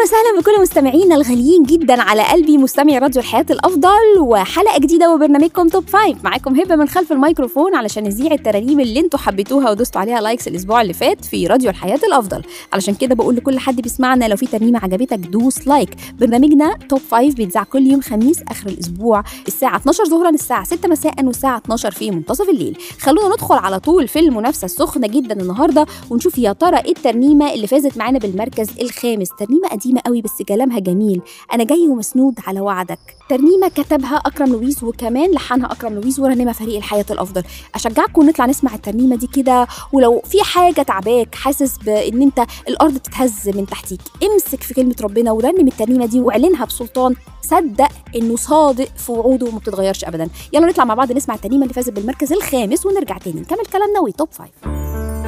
وسهلا بكل مستمعينا الغاليين جدا على قلبي مستمعي راديو الحياة الأفضل وحلقة جديدة وبرنامجكم توب فايف معاكم هبة من خلف الميكروفون علشان نذيع الترانيم اللي انتوا حبيتوها ودوستوا عليها لايكس الأسبوع اللي فات في راديو الحياة الأفضل علشان كده بقول لكل حد بيسمعنا لو في ترنيمة عجبتك دوس لايك برنامجنا توب فايف بيتذاع كل يوم خميس آخر الأسبوع الساعة 12 ظهرا الساعة 6 مساء والساعة 12 في منتصف الليل خلونا ندخل على طول في المنافسة السخنة جدا النهاردة ونشوف يا ترى ايه الترنيمة اللي فازت معانا بالمركز الخامس ترنيمة قديمة قوي بس كلامها جميل انا جاي ومسنود على وعدك ترنيمه كتبها اكرم لويس وكمان لحنها اكرم لويس ورنمها فريق الحياه الافضل اشجعكم نطلع نسمع الترنيمه دي كده ولو في حاجه تعباك حاسس بان انت الارض بتتهز من تحتيك امسك في كلمه ربنا ورنم الترنيمه دي واعلنها بسلطان صدق انه صادق في وعوده وما بتتغيرش ابدا يلا نطلع مع بعض نسمع الترنيمه اللي فازت بالمركز الخامس ونرجع تاني نكمل كلامنا وتوب فايف